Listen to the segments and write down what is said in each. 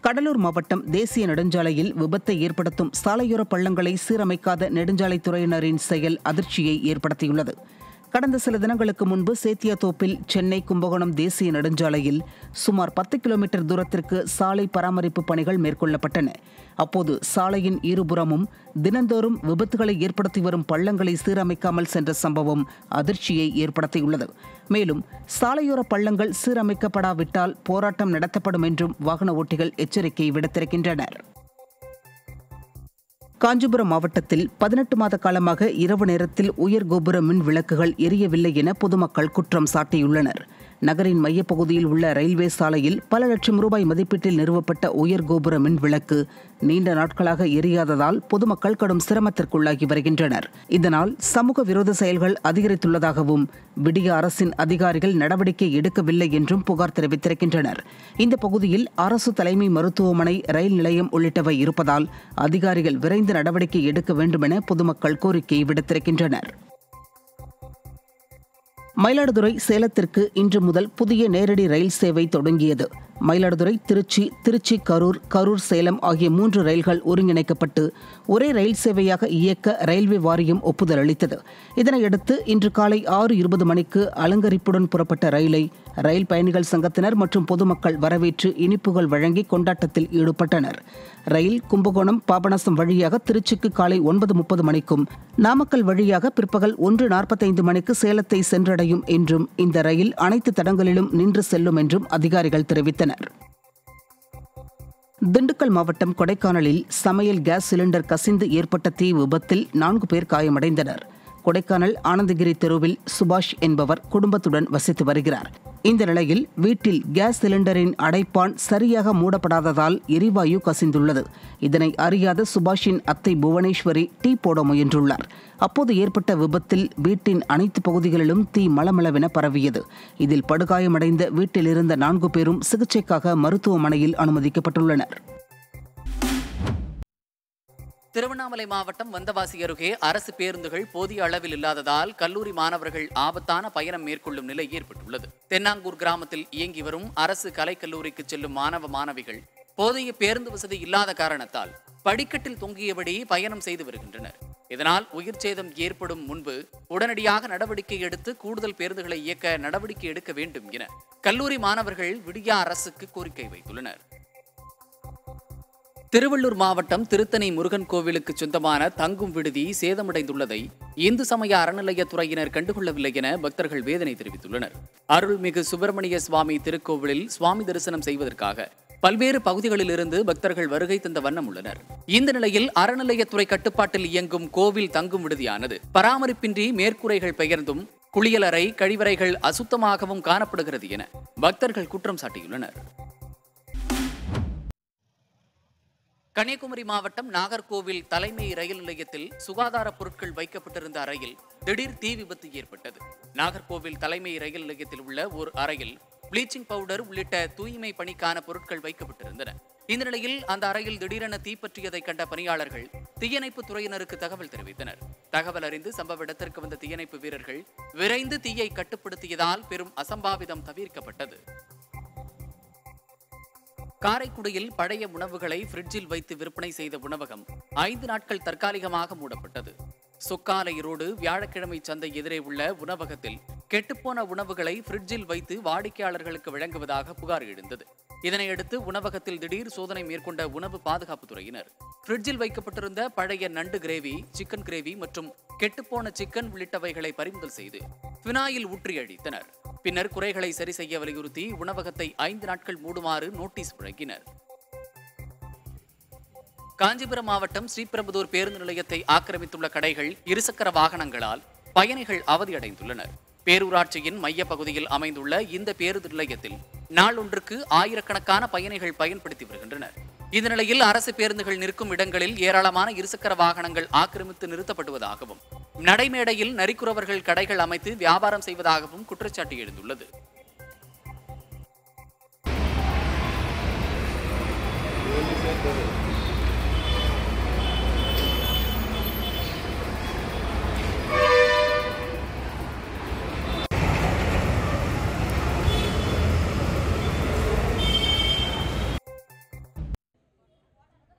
கடலூர் மாவட்டம் தேசிய நெடுஞ்சாலையில் விபத்தை ஏற்படுத்தும் சாலையோர பள்ளங்களை சீரமைக்காத நெடுஞ்சாலைத்துறையினரின் செயல் அதிர்ச்சியை ஏற்படுத்தியுள்ளது கடந்த சில தினங்களுக்கு முன்பு சேத்தியாத்தோப்பில் சென்னை கும்பகோணம் தேசிய நெடுஞ்சாலையில் சுமார் பத்து கிலோமீட்டர் தூரத்திற்கு சாலை பராமரிப்பு பணிகள் மேற்கொள்ளப்பட்டன அப்போது சாலையின் இருபுறமும் தினந்தோறும் விபத்துகளை ஏற்படுத்தி வரும் பள்ளங்களை சீரமைக்காமல் சென்ற சம்பவம் அதிர்ச்சியை ஏற்படுத்தியுள்ளது மேலும் சாலையோர பள்ளங்கள் சீரமைக்கப்படாவிட்டால் போராட்டம் நடத்தப்படும் என்றும் வாகன ஓட்டிகள் எச்சரிக்கை விடுத்திருக்கின்றனர் காஞ்சிபுரம் மாவட்டத்தில் பதினெட்டு மாத காலமாக இரவு நேரத்தில் உயர் கோபுர மின் விளக்குகள் எரியவில்லை என பொதுமக்கள் குற்றம் சாட்டியுள்ளனர் நகரின் மையப்பகுதியில் உள்ள ரயில்வே சாலையில் பல லட்சம் ரூபாய் மதிப்பீட்டில் நிறுவப்பட்ட உயர் கோபுர மின் விளக்கு நீண்ட நாட்களாக எரியாததால் பொதுமக்கள் கடும் சிரமத்திற்குள்ளாகி வருகின்றனர் இதனால் சமூக விரோத செயல்கள் அதிகரித்துள்ளதாகவும் விடிய அரசின் அதிகாரிகள் நடவடிக்கை எடுக்கவில்லை என்றும் புகார் தெரிவித்திருக்கின்றனர் இந்த பகுதியில் அரசு தலைமை மருத்துவமனை ரயில் நிலையம் உள்ளிட்டவை இருப்பதால் அதிகாரிகள் விரைந்து நடவடிக்கை எடுக்க வேண்டும் என பொதுமக்கள் கோரிக்கை விடுத்திருக்கின்றனர் மயிலாடுதுறை சேலத்திற்கு இன்று முதல் புதிய நேரடி ரயில் சேவை தொடங்கியது மயிலாடுதுறை திருச்சி திருச்சி கரூர் கரூர் சேலம் ஆகிய மூன்று ரயில்கள் ஒருங்கிணைக்கப்பட்டு ஒரே ரயில் சேவையாக இயக்க ரயில்வே வாரியம் ஒப்புதல் அளித்தது இதனையடுத்து இன்று காலை ஆறு இருபது மணிக்கு அலங்கரிப்புடன் புறப்பட்ட ரயிலை ரயில் பயணிகள் சங்கத்தினர் மற்றும் பொதுமக்கள் வரவேற்று இனிப்புகள் வழங்கி கொண்டாட்டத்தில் ஈடுபட்டனர் ரயில் கும்பகோணம் பாபநாசம் வழியாக திருச்சிக்கு காலை ஒன்பது முப்பது மணிக்கும் நாமக்கல் வழியாக பிற்பகல் ஒன்று நாற்பத்தைந்து மணிக்கு சேலத்தை சென்றடையும் என்றும் இந்த ரயில் அனைத்து தடங்களிலும் நின்று செல்லும் என்றும் அதிகாரிகள் தெரிவித்தனர் திண்டுக்கல் மாவட்டம் கொடைக்கானலில் சமையல் கேஸ் சிலிண்டர் கசிந்து ஏற்பட்ட தீ விபத்தில் நான்கு பேர் காயமடைந்தனர் கொடைக்கானல் ஆனந்தகிரி தெருவில் சுபாஷ் என்பவர் குடும்பத்துடன் வசித்து வருகிறார் இந்த நிலையில் வீட்டில் கேஸ் சிலிண்டரின் அடைப்பான் சரியாக மூடப்படாததால் எரிவாயு கசிந்துள்ளது இதனை அறியாத சுபாஷின் அத்தை புவனேஸ்வரி டீ போட முயன்றுள்ளார் அப்போது ஏற்பட்ட விபத்தில் வீட்டின் அனைத்து பகுதிகளிலும் தீ மளமளவென பரவியது இதில் படுகாயமடைந்த வீட்டில் இருந்த நான்கு பேரும் சிகிச்சைக்காக மருத்துவமனையில் அனுமதிக்கப்பட்டுள்ளனர் திருவண்ணாமலை மாவட்டம் வந்தவாசி அருகே அரசு பேருந்துகள் போதிய அளவில் இல்லாததால் கல்லூரி மாணவர்கள் ஆபத்தான பயணம் மேற்கொள்ளும் நிலை ஏற்பட்டுள்ளது தென்னாங்கூர் கிராமத்தில் இயங்கி வரும் அரசு கலைக்கல்லூரிக்கு செல்லும் மாணவ மாணவிகள் போதிய பேருந்து வசதி இல்லாத காரணத்தால் படிக்கட்டில் தொங்கியபடி பயணம் செய்து வருகின்றனர் இதனால் உயிர் சேதம் ஏற்படும் முன்பு உடனடியாக நடவடிக்கை எடுத்து கூடுதல் பேருந்துகளை இயக்க நடவடிக்கை எடுக்க வேண்டும் என கல்லூரி மாணவர்கள் விடியா அரசுக்கு கோரிக்கை வைத்துள்ளனர் திருவள்ளூர் மாவட்டம் திருத்தணி முருகன் கோவிலுக்கு சொந்தமான தங்கும் விடுதி சேதமடைந்துள்ளதை இந்து சமய அறநிலையத்துறையினர் கண்டுகொள்ளவில்லை என பக்தர்கள் வேதனை தெரிவித்துள்ளனர் அருள்மிகு சுப்பிரமணிய சுவாமி திருக்கோவிலில் சுவாமி தரிசனம் செய்வதற்காக பல்வேறு பகுதிகளிலிருந்து பக்தர்கள் வருகை தந்த வண்ணம் உள்ளனர் இந்த நிலையில் அறநிலையத்துறை கட்டுப்பாட்டில் இயங்கும் கோவில் தங்கும் விடுதியானது பராமரிப்பின்றி மேற்கூரைகள் பெயர்ந்தும் குளியலறை கழிவறைகள் அசுத்தமாகவும் காணப்படுகிறது என பக்தர்கள் குற்றம் சாட்டியுள்ளனர் கன்னியாகுமரி மாவட்டம் நாகர்கோவில் தலைமை ரயில் நிலையத்தில் சுகாதார பொருட்கள் வைக்கப்பட்டிருந்த அறையில் திடீர் தீ விபத்து ஏற்பட்டது நாகர்கோவில் தலைமை ரயில் நிலையத்தில் உள்ள ஒரு அறையில் ப்ளீச்சிங் பவுடர் உள்ளிட்ட தூய்மை பணிக்கான பொருட்கள் வைக்கப்பட்டிருந்தன இந்த நிலையில் அந்த அறையில் திடீரென தீப்பற்றியதை கண்ட பணியாளர்கள் தீயணைப்பு துறையினருக்கு தகவல் தெரிவித்தனர் தகவல் அறிந்து சம்பவ இடத்திற்கு வந்த தீயணைப்பு வீரர்கள் விரைந்து தீயை கட்டுப்படுத்தியதால் பெரும் அசம்பாவிதம் தவிர்க்கப்பட்டது காரைக்குடியில் பழைய உணவுகளை ஃப்ரிட்ஜில் வைத்து விற்பனை செய்த உணவகம் ஐந்து நாட்கள் தற்காலிகமாக மூடப்பட்டது சொக்காலை ரோடு வியாழக்கிழமை சந்தை எதிரே உள்ள உணவகத்தில் கெட்டுப்போன உணவுகளை ஃப்ரிட்ஜில் வைத்து வாடிக்கையாளர்களுக்கு வழங்குவதாக புகார் எழுந்தது இதனையடுத்து உணவகத்தில் திடீர் சோதனை மேற்கொண்ட உணவு பாதுகாப்புத் துறையினர் ஃப்ரிட்ஜில் வைக்கப்பட்டிருந்த பழைய நண்டு கிரேவி சிக்கன் கிரேவி மற்றும் கெட்டுப்போன சிக்கன் உள்ளிட்டவைகளை பறிமுதல் செய்து பினாயில் ஊற்றி அழித்தனர் பின்னர் குறைகளை சரி செய்ய வலியுறுத்தி உணவகத்தை ஐந்து நாட்கள் மூடுமாறு நோட்டீஸ் வழங்கினர் காஞ்சிபுரம் மாவட்டம் ஸ்ரீபெரும்புதூர் பேருந்து நிலையத்தை ஆக்கிரமித்துள்ள கடைகள் இருசக்கர வாகனங்களால் பயணிகள் அவதியடைந்துள்ளனர் பேரூராட்சியின் மைய பகுதியில் அமைந்துள்ள இந்த பேருந்து நிலையத்தில் நாளொன்றுக்கு ஆயிரக்கணக்கான பயணிகள் பயன்படுத்தி வருகின்றனர் இந்த நிலையில் அரசு பேருந்துகள் நிற்கும் இடங்களில் ஏராளமான இருசக்கர வாகனங்கள் ஆக்கிரமித்து நிறுத்தப்படுவதாகவும் நடைமேடையில் நரிக்குறவர்கள் கடைகள் அமைத்து வியாபாரம் செய்வதாகவும் குற்றச்சாட்டு எழுந்துள்ளது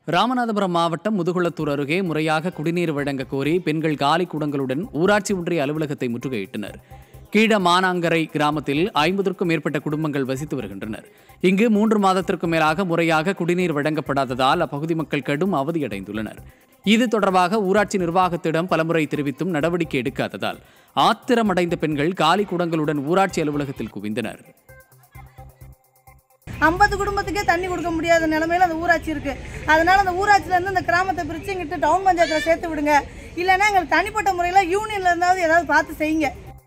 ராமநாதபுரம் மாவட்டம் முதுகுளத்தூர் அருகே முறையாக குடிநீர் வழங்க கோரி பெண்கள் காலி குடங்களுடன் ஊராட்சி ஒன்றிய அலுவலகத்தை முற்றுகையிட்டனர் கீழ மானாங்கரை கிராமத்தில் ஐம்பதற்கும் மேற்பட்ட குடும்பங்கள் வசித்து வருகின்றனர் இங்கு மூன்று மாதத்திற்கும் மேலாக முறையாக குடிநீர் வழங்கப்படாததால் அப்பகுதி மக்கள் கடும் அவதியடைந்துள்ளனர் இது தொடர்பாக ஊராட்சி நிர்வாகத்திடம் பலமுறை தெரிவித்தும் நடவடிக்கை எடுக்காததால் ஆத்திரமடைந்த பெண்கள் காலி குடங்களுடன் ஊராட்சி அலுவலகத்தில் குவிந்தனர் ஐம்பது குடும்பத்துக்கே தண்ணி கொடுக்க முடியாத நிலமையில அந்த ஊராட்சி இருக்கு அதனால அந்த ஊராட்சியில இருந்து இந்த கிராமத்தை பிரிச்சு இங்கிட்டு டவுன் பஞ்சாயத்துல சேர்த்து விடுங்க இல்லைன்னா எங்களுக்கு தனிப்பட்ட முறையில் யூனியன்ல இருந்தாவது ஏதாவது பார்த்து செய்யுங்க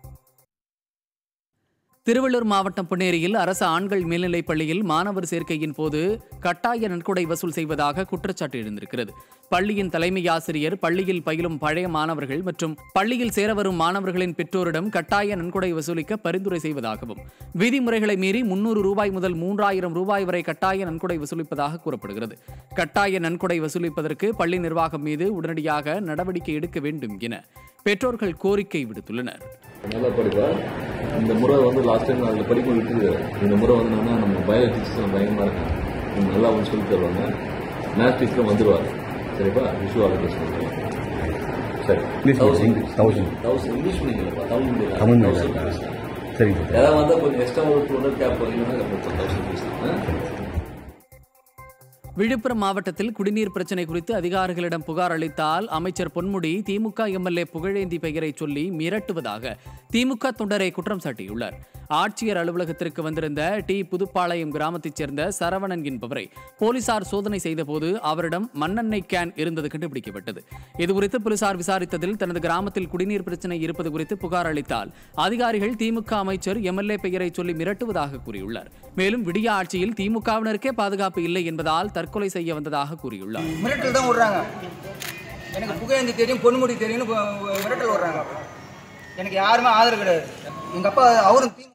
திருவள்ளூர் மாவட்டம் பொன்னேரியில் அரசு ஆண்கள் மேல்நிலைப் பள்ளியில் மாணவர் சேர்க்கையின் போது கட்டாய நன்கொடை வசூல் செய்வதாக குற்றச்சாட்டு எழுந்திருக்கிறது பள்ளியின் தலைமை ஆசிரியர் பள்ளியில் பயிலும் பழைய மாணவர்கள் மற்றும் பள்ளியில் சேர வரும் மாணவர்களின் பெற்றோரிடம் கட்டாய நன்கொடை வசூலிக்க பரிந்துரை செய்வதாகவும் விதிமுறைகளை மீறி முன்னூறு ரூபாய் முதல் மூன்றாயிரம் ரூபாய் வரை கட்டாய நன்கொடை வசூலிப்பதாக கூறப்படுகிறது கட்டாய நன்கொடை வசூலிப்பதற்கு பள்ளி நிர்வாகம் மீது உடனடியாக நடவடிக்கை எடுக்க வேண்டும் என பெற்றோர்கள் கோரிக்கை விடுத்துள்ளனர் நல்லா படிப்பா இந்த முறை வந்து லாஸ்ட் டைம் அதில் படிக்க விட்டுருக்கு இந்த முறை வந்தோன்னா நம்ம பயோ டீச்சர்ஸ் பயங்கரமாக இருக்கும் நீங்க நல்லா வந்து சொல்லி தருவாங்க மேத்ஸ் டீச்சரும் வந்துடுவாங்க சரிப்பா விஷு ஆலோகேஷன் சரி English English thousand thousand English medium Tamil medium Tamil thousand medium. பேசலாம் சரிங்க சார் யாராவது வந்தால் கொஞ்சம் எக்ஸ்ட்ரா ஒரு டூ ஹண்ட்ரட் கேப் பண்ணீங்கன்னா தௌசண்ட் பேசலாம் விழுப்புரம் மாவட்டத்தில் குடிநீர் பிரச்சினை குறித்து அதிகாரிகளிடம் புகார் அளித்தால் அமைச்சர் பொன்முடி திமுக எம்எல்ஏ புகழேந்தி பெயரை சொல்லி மிரட்டுவதாக திமுக தொண்டரை குற்றம் சாட்டியுள்ளார் ஆட்சியர் அலுவலகத்திற்கு வந்திருந்த டி புதுப்பாளையம் கிராமத்தைச் சேர்ந்த சரவணன் என்பவரை போலீசார் சோதனை செய்தபோது அவரிடம் மண்ணெண்ணெய் கேன் இருந்தது கண்டுபிடிக்கப்பட்டது இதுகுறித்து போலீசார் விசாரித்ததில் தனது கிராமத்தில் குடிநீர் பிரச்சினை இருப்பது குறித்து புகார் அளித்தால் அதிகாரிகள் திமுக அமைச்சர் எம்எல்ஏ பெயரை சொல்லி மிரட்டுவதாக கூறியுள்ளார் மேலும் விடிய ஆட்சியில் திமுகவினருக்கே பாதுகாப்பு இல்லை என்பதால் தற்கொலை செய்ய வந்ததாக கூறியுள்ளார் மிரட்டல் தான் விடுறாங்க எனக்கு புகழேந்தி தெரியும் பொன்முடி தெரியும்னு ப- மிரட்டல் விடுறாங்க எனக்கு யாருமே ஆதரவு கிடையாது எங்கள் அப்பா அவரும் தீ